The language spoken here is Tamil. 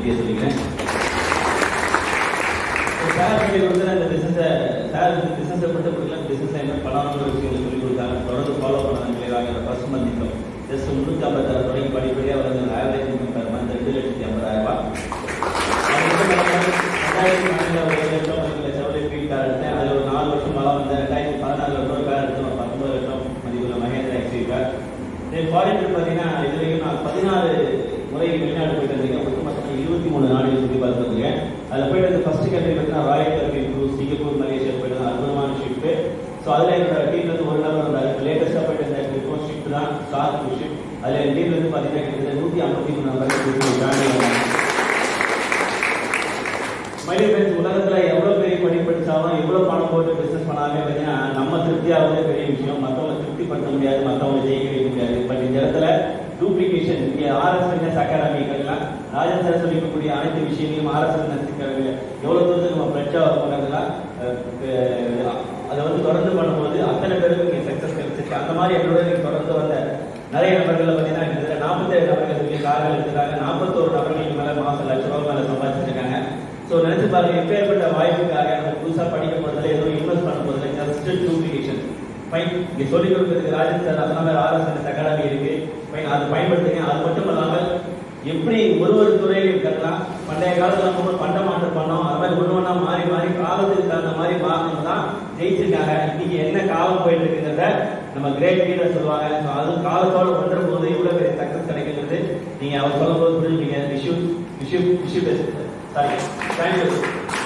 நன்றியை சொல்லிக்கிறேன் சார் சொல்லி கொடுத்து அந்த பிசினஸை சார் வந்து பிசினஸை மட்டும் கொடுக்கல பிசினஸ் என்ன பண்ணணுங்கிற விஷயங்களை சொல்லி கொடுத்தாங்க தொடர்ந்து ஃபாலோ பண்ணாங்க கிளியராக ஃபர்ஸ்ட் மந்த் இன்கம் ஜஸ்ட் முந்நூற்றி ஐம்பத்தாறு தொடங்கி படிப்படியாக வந்து ஆவரேஜ் இன்கம் பெர் மந்த் ரெண்டு லட்சத்தி ஐம்பதாயிரம் ரூபாய் ரெண்டாயிரத்தி பன்னெண்டுல ஒரு லட்சம் ஒரு லட்சம் ஒரு ஃபீல் கார் எடுத்தேன் அதில் ஒரு நாலு வருஷம் மழை வந்து ரெண்டாயிரத்தி பதினாலுல ஒரு கார் எடுத்தேன் ஒரு பத்தொன்பது லட்சம் மதிப்புள்ள மகேந்திரா எக்ஸி கார் இதே ஃபாரின் ட்ரிப் பார்த்தீங்கன்னா இது வரைக்கும் நான் பதினாறு முறை வெளிநாடு போயிட்டு வந்திருக்கேன் மொத்தமாக இருபத்தி மூணு நாடுகள் சுற்றி பார்த்து வந்திருக்கேன் அதில் போயிட்டு வந்து ஃபர்ஸ்ட் கண்ட்ரி பார்த்தீங்கன்னா ராயல் கல்வி டூர் சிங்கப்பூர் மலேசியா போயிட்டு வந்து அற்புதமான ஷிஃப்ட்டு ஸோ அதில் என்னோட டீம்ல இருந்து ஒரு நபர் வந்தாரு லேட்டஸ்ட்டாக போயிட்டு இருந்த ட்ரிப்போ ஷிஃப்ட் தான் ஸ்டார் டூ ஷிஃப்ட் அதில் என் டீம்ல இருந்து பார்த்தீங்கன்னா கிட்டத்தட்ட நூற்றி ஐம்பத்தி மூணு நபர்கள் ஜாயின் வந்தாங்க மைடிய ஃப்ரெண்ட்ஸ் உலகத்துல எவ்வளவு பெரிய படி படிச்சாலும் எவ்வளவு பணம் போட்டு பிசினஸ் பண்ணாலுமே பார்த்தீங்கன்னா நம்ம திருப்தியாவது பெரிய விஷயம் மத்தவங்க திருப்திப்படுத்த முடியாது மத்தவங்க ஜெயிக்க வைக்க முடியாது பட் இந்த இடத்துல டூப்ளிகேஷன் இங்கே ஆர்எஸ்என்எஸ் அகாடமிகள்லாம் ராஜன் சார் சொல்லிக்கக்கூடிய அனைத்து விஷயங்களையும் ஆர்எஸ்என்எஸ் அகாடமியில் எவ்வளவு தூரத்துக்கு நம்ம ஃப்ரெஷ்ஷாக பண்ணதெல்லாம் அதை வந்து தொடர்ந்து பண்ணும்போது அத்தனை பேருக்கு இங்கே சக்ஸஸ் கிடைச்சிருக்கு அந்த மாதிரி என்னோட நீங்க தொடர்ந்து வந்த நிறைய நபர்கள் பார்த்தீங்கன்னா கிட்டத்தட்ட நாற்பத்தேழு நபர்கள் இருக்கு கார்கள் எடுத்துருக்காங்க நாற்பத்தோரு நபர்களுக்கு மேல மாசம் லட்ச ரூபாய் மேல சம்பாதிச்சிருக்காங்க ஸோ நினைச்சு பாருங்க எப்பேற்பட்ட வாய்ப்புக்காக நம்ம புதுசா படிக்க போறதுல எதுவும் இன்வெஸ்ட் பண்ண போறதுல ஜஸ்ட் டூப்ளிகேஷன் ஃபைன் இங்க சொல்லிக் கொடுக்கறதுக்கு ராஜன் சார் அத்தனை பேர் ஆர்எஸ்எஸ் அகாடமி இருக்கு ஃபைன் அதை பயன்படுத்துங்க அது மட்டும் இல்லாமல் எப்படி ஒரு ஒரு துறையிலும் கட்டலாம் பண்டைய காலத்துல நம்ம பண்ட மாற்றம் பண்ணோம் அது மாதிரி ஒண்ணு ஒண்ணா மாறி மாறி காலத்துக்கு தகுந்த மாதிரி மாறணும் தான் ஜெயிச்சிருக்காங்க இன்னைக்கு என்ன காலம் போயிட்டு இருக்குங்கிறத நம்ம கிரேட் லீடர் சொல்லுவாங்க ஸோ அது காலத்தோட ஒன்ற போது இவ்வளவு பெரிய சக்சஸ் கிடைக்கிறது நீங்க அவர் சொல்லும் போது புரிஞ்சுப்பீங்க விஷு விஷு விஷு சாரி தேங்க்யூ